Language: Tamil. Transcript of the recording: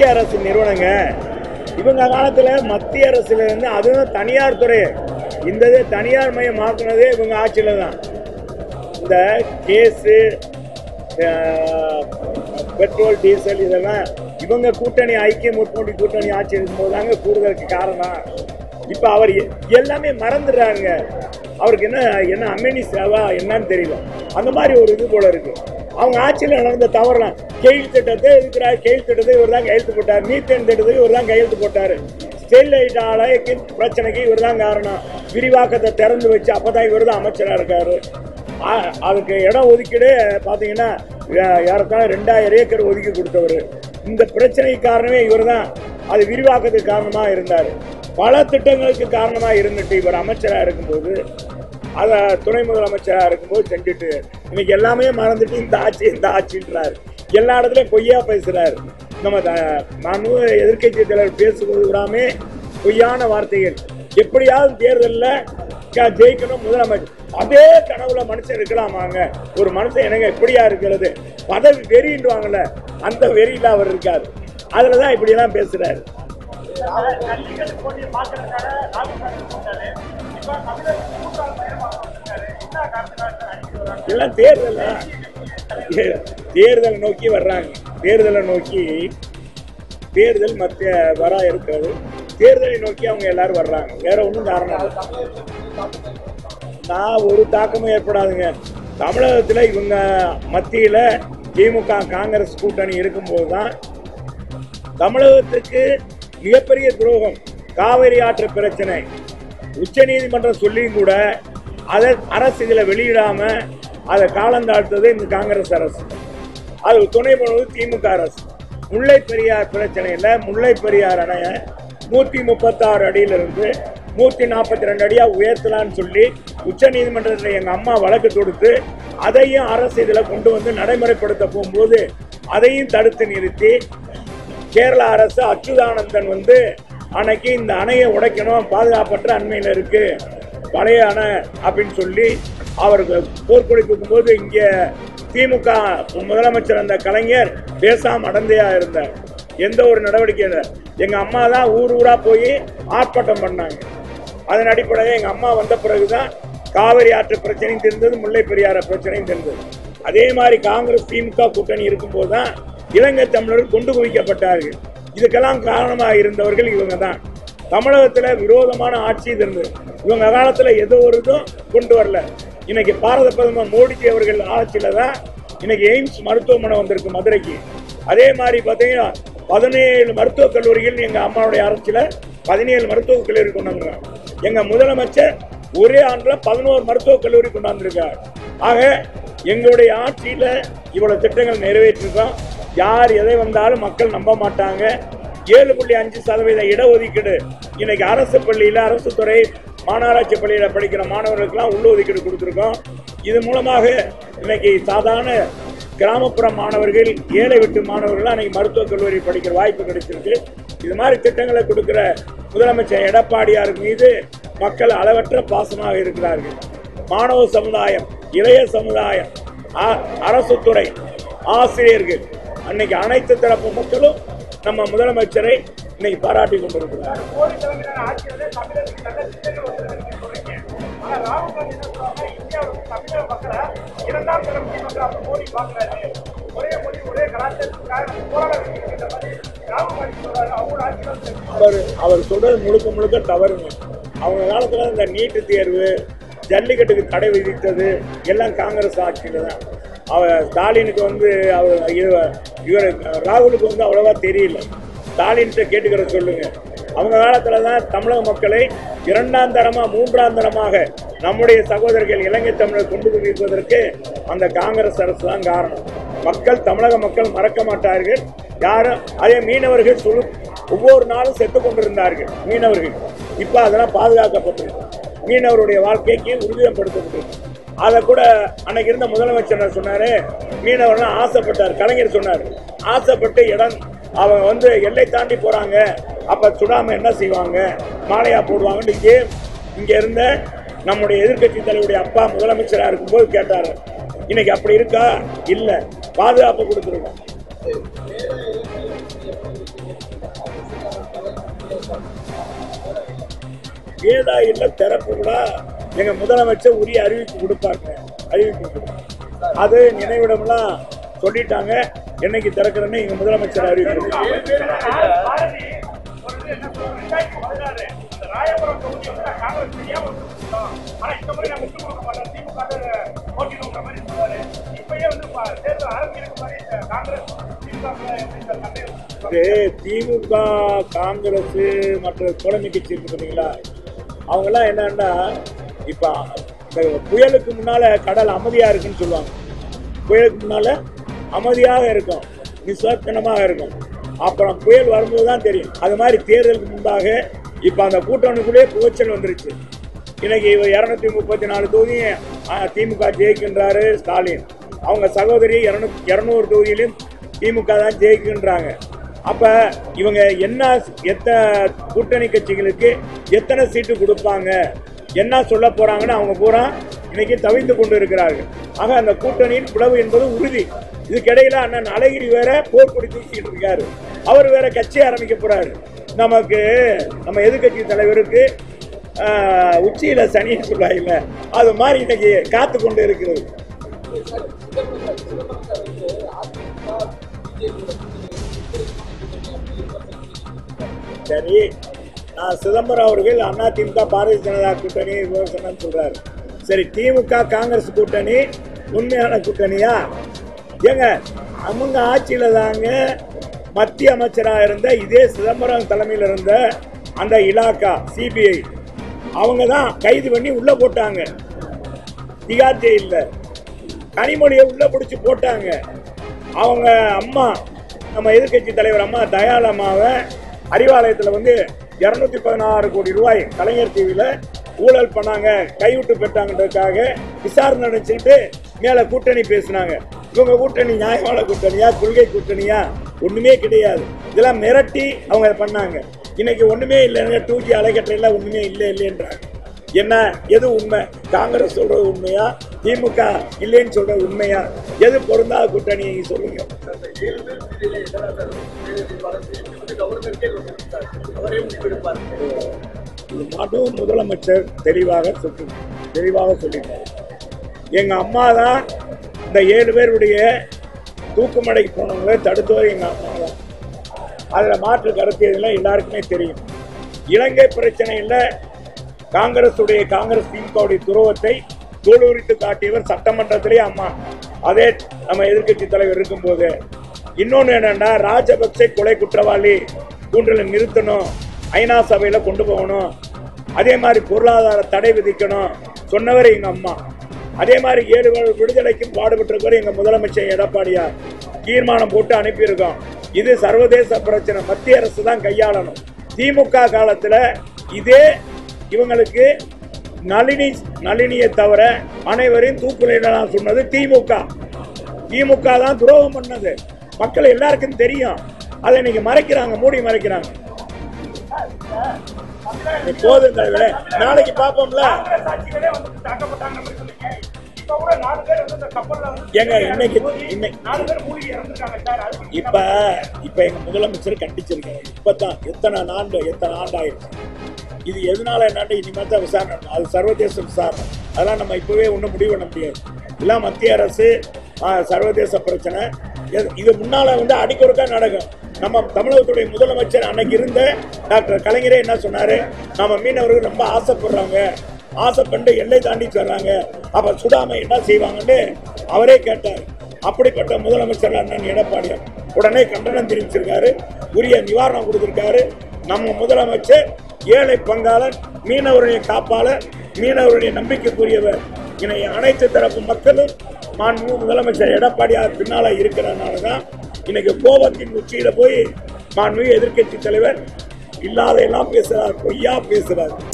மத்திய அரசு நிறுவனங்க இவங்க காலத்துல மத்திய அரசுல இருந்து அதுவும் தனியார் துறை இந்த இது தனியார் மயமாக்குனதே இவங்க ஆட்சியில தான் இந்த கேஸு பெட்ரோல் டீசல் இதெல்லாம் இவங்க கூட்டணி ஐக்கிய முற்போட்டி கூட்டணி ஆட்சி இருக்கும்போது தாங்க கூடுதலுக்கு காரணம் இப்போ அவர் எ- எல்லாமே மறந்துடுறாங்க அவருக்கு என்ன என்ன அம்மெனி சேவா என்னன்னு தெரியல அந்த மாதிரி ஒரு இது போல இருக்கு அவங்க ஆட்சியில் நடந்த தவறலாம் கெயில் திட்டத்தை இருக்கிறார் கெயில் திட்டத்தை இவர் தான் கையெழுத்து போட்டார் மீத்தேன் திட்டத்துக்கு இவர் தான் கையெழுத்து போட்டார் ஸ்டெர்லைட் ஆலைக்கு பிரச்சனைக்கு இவர் தான் காரணம் விரிவாக்கத்தை திறந்து வச்சு அப்பதான் இவர் தான் அமைச்சராக இருக்காரு ஆ- அதுக்கு இடம் ஒதுக்கீடு பார்த்தீங்கன்னா யாருக்கான ரெண்டாயிரம் ஏக்கர் ஒதுக்கி கொடுத்தவர் இந்த பிரச்சனைக்கு காரணமே இவர் தான் அது விரிவாக்கத்துக்கு காரணமாக இருந்தார் பல திட்டங்களுக்கு காரணமாக இருந்துட்டு இவர் அமைச்சராக இருக்கும்போது அதை துணை முதலமைச்சராக இருக்கும்போது செஞ்சுட்டு இன்னைக்கு எல்லாமே மறந்துட்டு இந்த ஆட்சி இந்த ஆட்சின்றார் எல்லா இடத்துலையும் பொய்யா பேசுறாரு நம்ம த- நானும் எதிர்க்கட்சி தலைவர் பேசுவது கூடாமே பொய்யான வார்த்தைகள் எப்படியாவது தேர்தலில் க- ஜெயிக்கணும் முதலமைச்சர் அதே கனவுல மனுஷன் இருக்கலாமாங்க ஒரு மனுஷன் எனக்கு எப்படியா இருக்கிறது பதவி வெறின்றாங்கல்ல அந்த வெறியில அவர் இருக்காரு அதுலதான் இப்படி எல்லாம் பேசுறாரு ஜல்லிக்கட்டு போட்டியை பார்க்கறதுக்காக ராகுல் காந்தி போட்டாரு இப்ப தமிழக மூன்றாவது பயணமாக வந்திருக்காரு என்ன காரணத்துக்காக அடிக்க வராங்க எல்லாம் தேர்தல் தேர்தலை நோக்கி வர்றாங்க தேர்தலை நோக்கி தேர்தல் மத்திய வரா இருக்கிறது தேர்தலை நோக்கி அவங்க எல்லாரும் வர்றாங்க வேற ஒன்றும் காரணம் இல்லை நான் ஒரு தாக்கமும் ஏற்படாதுங்க தமிழகத்தில் இவங்க மத்தியில் திமுக காங்கிரஸ் கூட்டணி இருக்கும்போது தான் தமிழகத்துக்கு மிகப்பெரிய துரோகம் காவிரி ஆற்று பிரச்சனை உச்சநீதிமன்றம் சொல்லியும் கூட அதை அரசு இதில் வெளியிடாம அதை காலந்தாழ்த்தது இந்த காங்கிரஸ் அரசு அது துணை போனது திமுக அரசு முல்லை பெரியார் பிரச்சனையில் முல்லை பெரியார் அணையை நூற்றி முப்பத்தாறு அடியிலிருந்து நூற்றி நாற்பத்தி ரெண்டு அடியாக உயர்த்தலான்னு சொல்லி உச்சநீதிமன்றத்தில் எங்கள் அம்மா வழக்கு தொடுத்து அதையும் அரசு இதில் கொண்டு வந்து நடைமுறைப்படுத்த போகும்போது அதையும் தடுத்து நிறுத்தி கேரள அரசு அச்சுதானந்தன் வந்து அன்னைக்கு இந்த அணையை உடைக்கணும் பாதுகாப்பற்ற அண்மையில் இருக்கு பழைய அணை அப்படின்னு சொல்லி அவருக்கு போர்க்கொடி தூக்கும்போது இங்கே திமுக முதலமைச்சர் அந்த கலைஞர் பேசாம அடந்தையா இருந்தார் எந்த ஒரு நடவடிக்கை இல்லை எங்க அம்மா தான் ஊர் ஊரா போய் ஆர்ப்பாட்டம் பண்ணாங்க அதன் அடிப்படையில் எங்க அம்மா வந்த பிறகுதான் காவிரி ஆற்று பிரச்சனையும் தெரிந்தது முல்லை பெரியார பிரச்சனையும் தெரிந்தது அதே மாதிரி காங்கிரஸ் திமுக கூட்டணி இருக்கும்போது தான் இலங்கை தமிழர்கள் கொண்டு குவிக்கப்பட்டார்கள் இதுக்கெல்லாம் காரணமாக இருந்தவர்கள் இவங்க தான் தமிழகத்துல விரோதமான ஆட்சி இது இருந்தது இவங்க காலத்துல ஏதோ ஒரு இதுவும் கொண்டு வரல இன்னைக்கு பாரத பிரதமர் மோடிஜி அவர்கள் ஆட்சியில தான் இன்னைக்கு எய்ம்ஸ் மருத்துவமனை வந்திருக்கு மதுரைக்கு அதே மாதிரி பார்த்தீங்கன்னா பதினேழு மருத்துவக் கல்லூரிகள் எங்க அம்மாவுடைய ஆட்சியில பதினேழு மருத்துவக் கல்லூரி கொண்டு வந்திருக்காங்க எங்க முதலமைச்சர் ஒரே ஆண்டுல பதினோரு மருத்துவக் கல்லூரி கொண்டு வந்திருக்கார் ஆக எங்களுடைய ஆட்சியில இவ்வளவு திட்டங்கள் நிறைவேற்றிருக்கோம் யார் எதை வந்தாலும் மக்கள் நம்ப மாட்டாங்க ஏழு புள்ளி அஞ்சு சதவீத இடஒதுக்கீடு இன்னைக்கு அரசு பள்ளியில அரசு துறை மாநகராட்சி பள்ளியில படிக்கிற மாணவர்களுக்கெல்லாம் உள்ளொதுக்கீடு கொடுத்துருக்கோம் இது மூலமாக இன்னைக்கு சாதாரண கிராமப்புற மாணவர்கள் ஏழை விட்டு மாணவர்கள் அன்னைக்கு மருத்துவக் கல்லூரி படிக்கிற வாய்ப்பு கிடைச்சிருக்கு இது மாதிரி திட்டங்களை கொடுக்கிற முதலமைச்சர் எடப்பாடியார் மீது மக்கள் அளவற்ற பாசமாக இருக்கிறார்கள் மாணவ சமுதாயம் இளைய சமுதாயம் அ- அரசு துறை ஆசிரியர்கள் அன்னைக்கு அனைத்து தரப்பு மக்களும் நம்ம முதலமைச்சரை இன்னைக்கு பாராட்டி கொண்டிருக்கிறார் மோடி தலைமையிலான ஆட்சி வந்து தமிழருக்கு நல்ல திட்டங்கள் வந்திருக்கு சொல்றீங்க ஆனா ராகுல் காந்தி என்ன சொல்றாங்க இந்தியாவுக்கு தமிழக மக்களை இரண்டாம் தரம் மக்கள் அப்ப மோடி பாக்குறாரு ஒரே மொழி ஒரே கலாச்சாரத்துக்காக நம்ம போராட வேண்டியிருக்கிற மாதிரி ராகுல் காந்தி சொல்றாரு அவங்க ஆட்சியில் அவர் அவர் சொல்றது முழுக்க முழுக்க தவறுங்க அவங்க காலத்துல இந்த நீட்டு தேர்வு ஜல்லிக்கட்டுக்கு தடை விதித்தது எல்லாம் காங்கிரஸ் ஆட்சியில தான் அவர் ஸ்டாலினுக்கு வந்து அவர் இவ- இவர் ராகுலுக்கு வந்து அவ்வளவா தெரியல ஸ்டாலின்கிட்ட கேட்டுக்கிற சொல்லுங்க அவங்க காலத்துல தான் தமிழக மக்களை இரண்டாம் தரமா மூன்றாம் தரமாக நம்முடைய சகோதரர்கள் இலங்கை தமிழர் கொண்டு குவிப்பதற்கு அந்த காங்கிரஸ் அரசு தான் காரணம் மக்கள் தமிழக மக்கள் மறக்க மாட்டார்கள் யாரும் அதே மீனவர்கள் சொல்லு ஒவ்வொரு நாளும் செத்து கொண்டிருந்தார்கள் மீனவர்கள் இப்போ அதெல்லாம் பாதுகாக்கப்பட்டிருக்கு மீனவருடைய வாழ்க்கைக்கு உறுதிப்படுத்தப்பட்டிருக்கு அதை கூட அன்னைக்கு இருந்த முதலமைச்சர் என்ன சொன்னாரு மீனவர்லாம் ஆசைப்பட்டார் கலைஞர் சொன்னார் ஆசைப்பட்டு இடம் அவங்க வந்து எல்லை தாண்டி போறாங்க அப்ப சுடாம என்ன செய்வாங்க மாலையா போடுவாங்கன்னு இங்கே இங்க இருந்த நம்முடைய எதிர்க்கட்சி தலைவருடைய அப்பா முதலமைச்சரா இருக்கும்போது கேட்டாரு இன்னைக்கு அப்படி இருக்கா இல்ல பாதுகாப்பு கொடுத்துருக்கோம் வேதா இல்ல திறப்பு கூட எங்க முதலமைச்சர் உரிய அறிவிப்பு கொடுப்பாங்க அறிவிப்பு கொடுப்பாங்க. அது நினைவிடம்லாம் சொல்லிட்டாங்க என்னைக்கு திறக்கிறேன்னு எங்க முதலமைச்சர் அறிவிப்பு பாரதி ஒரு இது என்ன சொல்றாங்க, ரெண்டாயிரத்தி பதினாறு, அந்த ராயபுரம் தொகுதி வந்து நான் காங்கிரஸ் தெரியாம விட்டு கொடுத்தோம். ஆனா இந்த முறை நான் விட்டு கொடுக்க மாட்டேன், திமுக க்கு போட்டியிடுங்கிற மாதிரி சொன்னாரு. இப்பயே வந்து ப- தேர்தல் ஆரம்பிக்கிற மாதிரி இந்த காங்கிரஸ் திமுக க்குள்ள எப்படி இந்த சண்டை வந்து இது திமுக காங்கிரஸ் மற்ற தோழமை கட்சி இருக்கு பார்த்தீங்களா அவங்கெல்லாம் என்னன்னா இப்போ இந்த புயலுக்கு முன்னால கடல் அமைதியா இருக்குன்னு சொல்லுவாங்க புயலுக்கு முன்னால அமைதியாக இருக்கும் நிசப்தனமாக இருக்கும் அப்புறம் புயல் வரும்போது தான் தெரியும் அது மாதிரி தேர்தலுக்கு முன்பாக இப்போ அந்த கூட்டணிக்குள்ளேயே புகைச்சல் வந்துருச்சு இன்னைக்கு இவர் இரநூத்தி முப்பத்தி நாலு தொகுதி திமுக ஜெயிக்கின்றாரு ஸ்டாலின் அவங்க சகோதரி இரநூ இரநூறு தொகுதியிலும் திமுக தான் ஜெயிக்கின்றாங்க அப்ப இவங்க என்ன எத்தனை கூட்டணி கட்சிகளுக்கு எத்தனை சீட்டு கொடுப்பாங்க என்ன சொல்ல போறாங்கன்னு அவங்க பூரா இன்னைக்கு தவித்து கொண்டு இருக்கிறார்கள் ஆக அந்த கூட்டணியின் பிளவு என்பது உறுதி இதுக்கிடையில அண்ணன் அழகிரி வேற போர்க்கொடி தூக்கிட்டு இருக்காரு அவர் வேற கட்சி ஆரம்பிக்க போறாரு நமக்கு நம்ம எதிர்க்கட்சி தலைவருக்கு ஆஹ், உச்சியில சனின்னு சொல்றாங்கல்ல அது மாதிரி இன்னைக்கு காத்து கொண்டு இருக்கிறது சரி நான் சிதம்பரம் அவர்கள் அதிமுக பாரதிய ஜனதா கூட்டணி விமர்சனம் சொல்றாரு சரி திமுக காங்கிரஸ் கூட்டணி உண்மையான கூட்டணியா ஏங்க அவங்க ஆட்சியில தாங்க மத்திய அமைச்சராக இருந்த இதே சிதம்பரம் தலைமையில் இருந்த அந்த இலாக்கா சிபிஐ அவங்க தான் கைது பண்ணி உள்ள போட்டாங்க திகார் ஜெயில்ல கனிமொழியை உள்ள பிடிச்சி போட்டாங்க அவங்க அம்மா நம்ம எதிர்க்கட்சி தலைவர் அம்மா தயாள் அம்மாவை அறிவாலயத்தில் வந்து இரநூத்தி பதினாறு கோடி ரூபாய் கலைஞர் டிவியில் ஊழல் பண்ணாங்க கைவிட்டு பெற்றாங்கன்றதுக்காக விசாரணை நடந்துச்சுட்டு மேலே கூட்டணி பேசினாங்க இவங்க கூட்டணி நியாயமான கூட்டணியா கொள்கை கூட்டணியா ஒன்றுமே கிடையாது இதெல்லாம் மிரட்டி அவங்க இதை பண்ணாங்க இன்னைக்கு ஒன்றுமே இல்லைங்க டூ ஜி அலைக்கற்றையில் ஒன்றுமே இல்லை இல்லைன்றாங்க என்ன எது உண்மை காங்கிரஸ் சொல்றது உண்மையா திமுக இல்லைன்னு சொல்றது உண்மையா எது பொருந்தாத கூட்டணி சொல்லுங்க இது மட்டும் முதலமைச்சர் தெளிவாக சொல்லி தெளிவாக சொல்லிட்டார் எங்க அம்மா தான் இந்த ஏழு பேருடைய தூக்குமடைக்கு போனவங்களை தடுத்தவர் எங்க அம்மா தான் அதுல மாற்று கருத்து இதெல்லாம் எல்லாருக்குமே தெரியும் இலங்கை பிரச்சனையில் காங்கிரசுடைய காங்கிரஸ் திமுகவுடைய துரோகத்தை தோலுரித்து காட்டியவர் சட்டமன்றத்திலே அம்மா அதே நம்ம எதிர்க்கட்சி தலைவர் இருக்கும்போது இன்னொன்று என்னன்னா ராஜபக்சே கொலை குற்றவாளி கூண்டலை நிறுத்தணும் ஐநா சபையில கொண்டு போகணும் அதே மாதிரி பொருளாதார தடை விதிக்கணும் சொன்னவர் எங்க அம்மா அதே மாதிரி ஏழு பேர் விடுதலைக்கும் பாடுபட்டிருக்கிற எங்க முதலமைச்சர் எடப்பாடியார் தீர்மானம் போட்டு அனுப்பியிருக்கோம் இது சர்வதேச பிரச்சனை மத்திய அரசு தான் கையாளணும் திமுக காலத்துல இதே இவங்களுக்கு நளினி நளினியை தவிர அனைவரையும் தூக்குலையிடலாம் சொன்னது திமுக திமுக தான் துரோகம் பண்ணது மக்கள் எல்லாருக்கும் தெரியும் அதை இன்னைக்கு மறைக்கிறாங்க மூடி மறைக்கிறாங்க நீ போதும் தலைவரே நாளைக்கு பார்ப்போம்ல காங்கிரஸ் ஆட்சிகளே வந்து தாக்கப்பட்டாங்கன்னு மாதிரி சொன்னீங்க. இப்ப கூட நாலு பேர் வந்து இந்த கப்பல்ல வந்து ஏங்க, இன்னைக்கு- மூழ்கி, இன்னைக்கு- நாலு பேர் மூழ்கி இறந்துருக்காங்க சார் அதுக்கு இப்ப இப்ப எங்க முதலமைச்சர் கண்டிச்சிருக்காரு இப்பதான் எத்தனை ஆண்டு எத்தனை ஆண்டு ஆயிடுச்சு இது எதனால என்னன்னு இனிமேல் தான் விசாரணை நடக்கும். அது சர்வதேச விசாரணை அதெல்லாம் நம்ம இப்பவே ஒன்றும் முடிவு பண்ண முடியாது எல்லாம் மத்திய அரசு ஆ, சர்வதேச பிரச்சனை இது- இது முன்னால வந்து அடிக்கொருக்கா நடக்கும் நம்ம தமிழகத்துடைய முதலமைச்சர் அன்னைக்கு இருந்த டாக்டர் கலைஞரே என்ன சொன்னாரு நம்ம மீனவர்கள் ரொம்ப ஆசைப்படுறாங்க ஆசைப்பட்டு எல்லை தாண்டி வர்றாங்க அப்ப சுடாம என்ன செய்வாங்கன்னு அவரே கேட்டார் அப்படிப்பட்ட முதலமைச்சர் அண்ணன் எடப்பாடியார் உடனே கண்டனம் தெரிவிச்சிருக்காரு உரிய நிவாரணம் கொடுத்திருக்காரு நம்ம முதலமைச்சர் ஏழை பங்காளன் மீனவருடைய காப்பாளர் மீனவருடைய நம்பிக்கைக்குரியவர் இனை அனைத்து தரப்பு மக்களும் மாண்பு முதலமைச்சர் எடப்பாடியார் பின்னால இருக்கிறனால தான் இன்னைக்கு கோபத்தின் உச்சியில போய் மாண்பு எதிர்க்கட்சி தலைவர் இல்லாத எல்லாம் பேசுறார் பொய்யா பேசுறார்